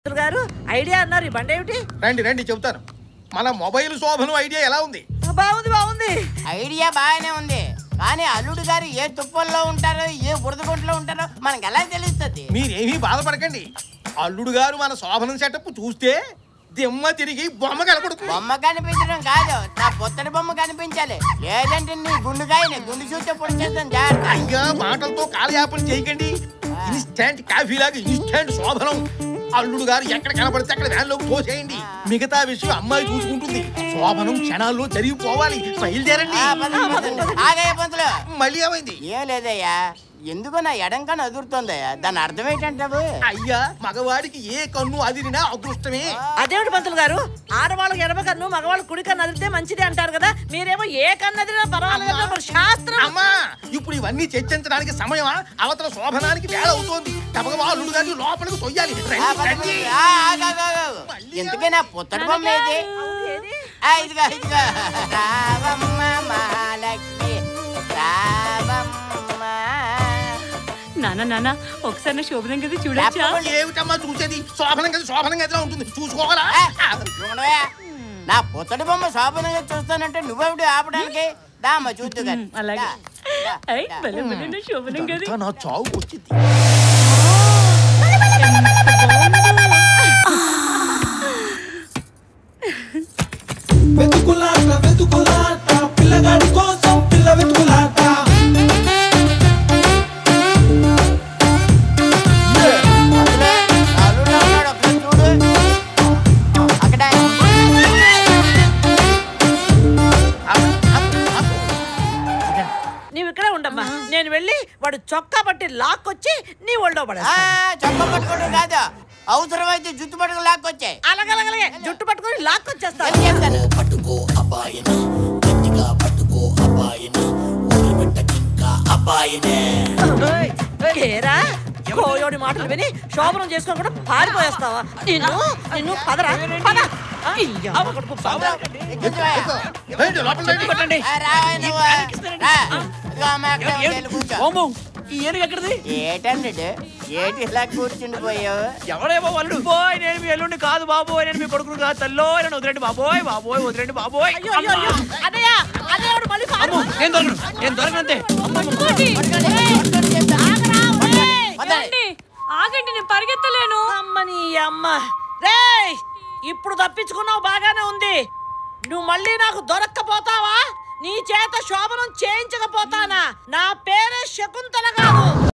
పంతులు గారు ఐడియా అన్నారు ఈ బండి ఏమిటి రండి రండి చెబుతాను మన మొబైల్ శోభను ఐడియా ఎలా ఉంది బాగుంది బాగుంది ఐడియా బాగానే ఉంది కానీ అల్లుడు గారు ఏ తుప్పల్లో ఉంటారో ఏ బురదగుంట్లో ఉంటారో మనకి ఎలా తెలుస్తుంది మీరేమీ బాధపడకండి అల్లుడు గారు మన శోభనం సెటప్ చూస్తే దిమ్మ తిరిగి బొమ్మ కనపడుతుంది బొమ్మ కనిపించడం కాదు నా పుత్తడి బొమ్మ కనిపించాలి లేదంటే నీ గుండుకాయని గుండు చూస్తే పొడిచేస్తాను జాగ్రత్త అయ్యా మాటలతో కాలయాపన చేయకండి ఇన్స్టెంట్ కాఫీ లాగా ఇన్స్టెంట్ శోభనం అల్లుడు గారు ఎక్కడ కనపడితే అక్కడ వ్యాన్లోకి తోసేయండి మిగతా విషయం అమ్మాయి చూసుకుంటుంది శోభనం క్షణాల్లో జరిగిపోవాలి బయలుదేరండి ఆ, పదండి, పదండి. ఆగయ్య పంతులు మళ్ళీ ఏమైంది ఏం లేదయ్యా ఎందుకో నా ఎడంకని అదురుతుందయ్యా దాని అర్థం ఏంటంటావు అయ్యా మగవాడికి ఏ కన్ను అదిరినా అదృష్టమే అదేమిటి పంతులు గారు ఆడవాళ్ళకి ఎడమ కన్ను మగవాళ్ళకి కుడి కన్ను అదిరితే మంచిది అంటారు కదా మీరేమో ఏ కన్ను అదిరినా పర్వాలేదు మరి శాస్త్రం అమ్మా ఇప్పుడు ఇవన్నీ చర్చించడానికి సమయమా అవతల శోభనానికి వేళ అవుతోంది తమగా అల్లుడు గారిని లోపలికి తొయ్యాలి ఆ, రండి, పద, రండి. పద. ఆ, ఆగు, ఆగు, ఆగు. ఇంతకీ నా పుత్తడి బొమ్మ ఏది అవును, ఏది? ఆ, ఇదిగో ఇదిగో రావమ్మ మహాలక్ష్మి రావమ్మ నాన్న నాన్న ఒకసారి నా శోభనం గది చూడొచ్చా తప్పకుండా. ఏమిటమ్మా చూసేది శోభనం కదా శోభనం కదా ఉంటుంది చూసుకోవాలా ఆ, చూడవయ్యా. నా పుత్తడి బొమ్మ శోభనంగా చూస్తానంటే నువ్వెవడు ఆపడానికి దామ్మ చూద్దు గాని. ఉమ్, అలాగే దా, దా, ఐ, దా. భలే భలే నా శోభనం గది ఇదంతా నా చావు వచ్చింది వెతుకులాట వెతుకులాట పిల్లగాడి కోసం పిల్ల వెతుకులాట అందులో నా అల్లుడులా ఉన్నాడు, ఒకసారి చూడు. అక్కడ నీవు ఇక్కడే ఉండమ్మా నేను వెళ్ళి వాడు చొక్కా పట్టి లాక్కొచ్చి నీ ఒళ్ళో ఆ, పడేస్తా చొక్కా పట్టుకోవడం కాదు అవసరమైతే జుట్టు పట్టుకు లాక్కొచ్చాయి అలాగలగలగే జుట్టు పట్టుకొని లాక్కొచ్చేస్తా ఏం చేస్తాను పట్టుకో అబ్బాయిని గట్టిగా పట్టుకో అబ్బాయిని వదిలిపెట్టకింకా అబ్బాయినే ఏరా కోయోడి మాటలు విని శోభనం చేసుకొని కూడా పారిపోయేస్తావా నిన్ను నిన్ను పదరా పద ఈ అవ్వ కొడుకు బాబా. రండి, లోపల రండి. ఆ, రావయ్య నువ్వు. రా. ఇదిగో అమ్మ, అక్కడే ఉంది, వెళ్ళి కూర్చో. ఈ ఏనుగు ఎక్కడిది ఏటండి ఇది? ఏటి ఇలా కూర్చుండిపోయావు ఎవడేమో వాళ్ళు పోయ్ నేను మీ ఎల్లుండి కాదు బాబోయ్ నేను మీ కొడుకును కాదు తల్లో నన్ను వదిలేండి బాబోయ్ బాబోయ్ వదిలేండి బాబోయ్ అయ్యో అయ్యో అయ్యో అన్నయ్య అన్నయ్య వాడు మళ్ళీ అమ్మో పారిపో- నేను దొరకను నేను దొరకనంతే పట్టుకోండి, పట్టుకోండి చెప్తా. ఆగరా, ఒరేయ్. వదలండి. ఏమండి? ఆగండి నేను పరిగెత్తలేను అమ్మని అమ్మ రేయ్ ఇప్పుడు తప్పించుకున్నావు బాగానే ఉంది నువ్వు మళ్ళీ నాకు దొరక్కపోతావా నీ చేత శోభనం చేయించకపోతానా నా పేరే శకుంతల కాదు